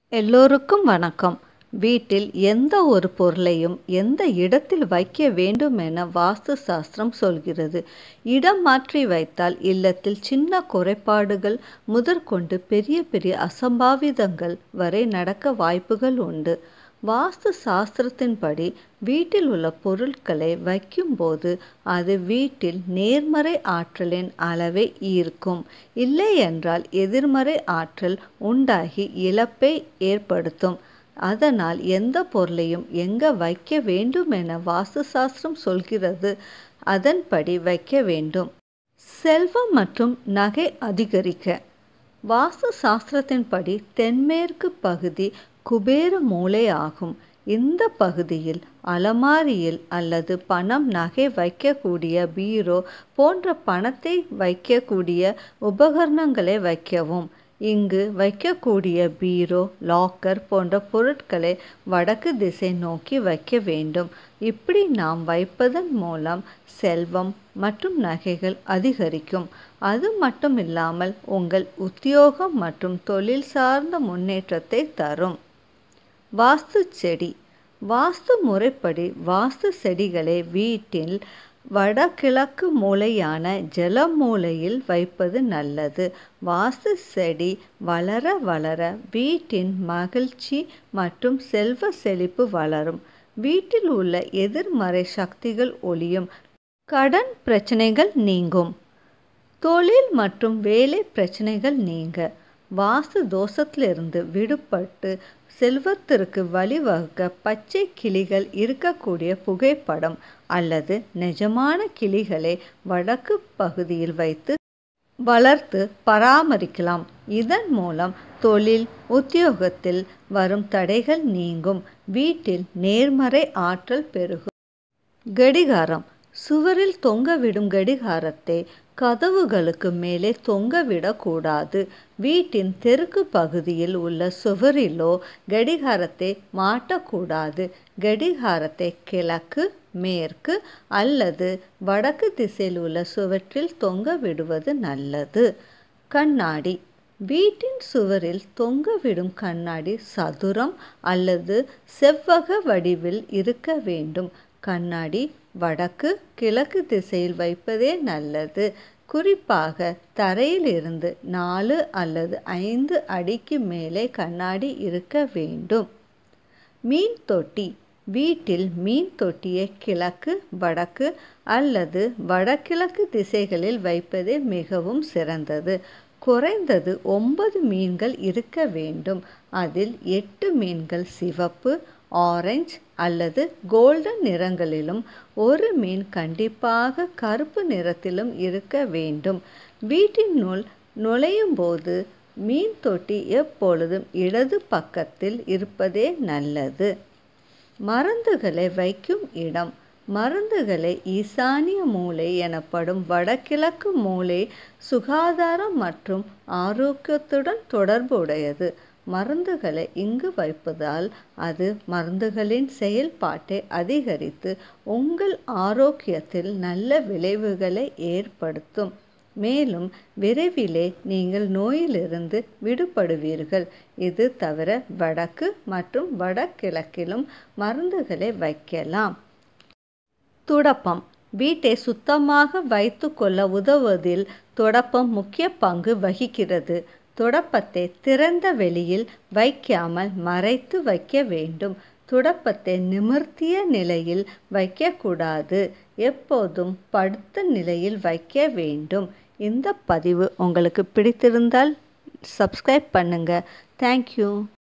எல்லோருக்கும் வணக்கம் வீட்டில் எந்த ஒரு பொருளையும் எந்த இடத்தில் வைக்க வேண்டும் என வாஸ்து சாஸ்திரம் சொல்கிறது இடம் மாற்றி வைத்தால் இல்லத்தில் சின்ன குறைபாடுகள் முதற்கொண்டு பெரிய பெரிய அசம்பாவிதங்கள் வரை நடக்க வாய்ப்புகள் உண்டு வாஸ்து சாஸ்திரத்தின்படி வீட்டில் உள்ள பொருட்களை வைக்கும்போது அது வீட்டில் நேர்மறை ஆற்றலின் அளவை ஈர்க்கும் இல்லை என்றால் எதிர்மறை ஆற்றல் உண்டாகி இழப்பை ஏற்படுத்தும் அதனால் எந்த பொருளையும் எங்க வைக்க வேண்டும் என வாஸ்து சாஸ்திரம் சொல்கிறது அதன்படி வைக்க வேண்டும் செல்வம் மற்றும் நகை அதிகரிக்க வாஸ்து சாஸ்திரத்தின்படி தென்மேற்கு பகுதி குபேர மூலை ஆகும் இந்த பகுதியில் அலமாரியில் அல்லது பணம் நகை வைக்கக்கூடிய பீரோ போன்ற பணத்தை வைக்கக்கூடிய உபகரணங்களை வைக்கவும் இங்கு வைக்கக்கூடிய பீரோ லாக்கர் போன்ற பொருட்களை வடக்கு திசை நோக்கி வைக்க வேண்டும் இப்படி நாம் வைப்பதன் மூலம் செல்வம் மற்றும் நகைகள் அதிகரிக்கும் அது மட்டும் இல்லாமல் உங்கள் உத்தியோகம் மற்றும் தொழில் சார்ந்த முன்னேற்றத்தை தரும் வாஸ்து செடி வாஸ்து முறைப்படி வாஸ்து செடிகளை வீட்டில் வடகிழக்கு மூலையான ஜல மூலையில் வைப்பது நல்லது வாஸ்து செடி வளர வளர வீட்டின் மகிழ்ச்சி மற்றும் செல்வ செழிப்பு வளரும் வீட்டில் உள்ள எதிர்மறை சக்திகள் ஒளியும் கடன் பிரச்சனைகள் நீங்கும் தொழில் மற்றும் வேலை பிரச்சனைகள் நீங்க வாஸ்து தோஷத்திலிருந்து விடுபட்டு செல்வத்திற்கு வழிவகுக்க பச்சை கிளிகள் இருக்கக்கூடிய புகைப்படம் அல்லது நிஜமான கிளிகளை வடக்கு பகுதியில் வைத்து வளர்த்து பராமரிக்கலாம் இதன் மூலம் தொழில் உத்தியோகத்தில் வரும் தடைகள் நீங்கும் வீட்டில் நேர்மறை ஆற்றல் பெருகும் கடிகாரம் சுவரில் தொங்கவிடும் கடிகாரத்தை கதவுகளுக்கு மேலே தொங்கவிடக்கூடாது வீட்டின் தெற்கு பகுதியில் உள்ள சுவரிலோ கடிகாரத்தை மாட்டக்கூடாது கடிகாரத்தை கிழக்கு மேற்கு அல்லது வடக்கு திசையில் உள்ள சுவற்றில் தொங்க விடுவது நல்லது கண்ணாடி வீட்டின் சுவரில் தொங்கவிடும் கண்ணாடி சதுரம் அல்லது செவ்வக வடிவில் இருக்க வேண்டும் கண்ணாடி வடக்கு கிழக்கு திசையில் வைப்பதே நல்லது குறிப்பாக தரையில் இருந்து நாலு அல்லது ஐந்து அடிக்கு மேலே கண்ணாடி இருக்க வேண்டும் மீன் தொட்டி வீட்டில் மீன் தொட்டியை கிழக்கு வடக்கு அல்லது வடகிழக்கு திசைகளில் வைப்பதே மிகவும் சிறந்தது குறைந்தது ஒன்பது மீன்கள் இருக்க வேண்டும் அதில் எட்டு மீன்கள் சிவப்பு ஆரஞ்சு அல்லது கோல்டன் நிறங்களிலும் ஒரு மீன் கண்டிப்பாக கருப்பு நிறத்திலும் இருக்க வேண்டும் வீட்டினுள் நுழையும் போது மீன் தொட்டி எப்பொழுதும் இடது பக்கத்தில் இருப்பதே நல்லது மருந்துகளை வைக்கும் இடம் மருந்துகளை ஈசானிய மூலை எனப்படும் வடகிழக்கு மூலை சுகாதாரம் மற்றும் ஆரோக்கியத்துடன் தொடர்புடையது மருந்துகளை இங்கு வைப்பதால் அது மருந்துகளின் செயல்பாட்டை அதிகரித்து உங்கள் ஆரோக்கியத்தில் நல்ல விளைவுகளை ஏற்படுத்தும் மேலும் விரைவிலே நீங்கள் நோயிலிருந்து விடுபடுவீர்கள் இது தவிர வடக்கு மற்றும் வடகிழக்கிலும் மருந்துகளை வைக்கலாம் துடப்பம் வீட்டை சுத்தமாக வைத்து கொள்ள உதவுவதில் துடப்பம் முக்கிய பங்கு வகிக்கிறது துடப்பத்தை திறந்த வெளியில் வைக்காமல் மறைத்து வைக்க வேண்டும் துடப்பத்தை நிமிர்த்திய நிலையில் வைக்கக்கூடாது எப்போதும் படுத்த நிலையில் வைக்க வேண்டும் இந்த பதிவு உங்களுக்கு பிடித்திருந்தால் சப்ஸ்கிரைப் பண்ணுங்கள் தேங்க்யூ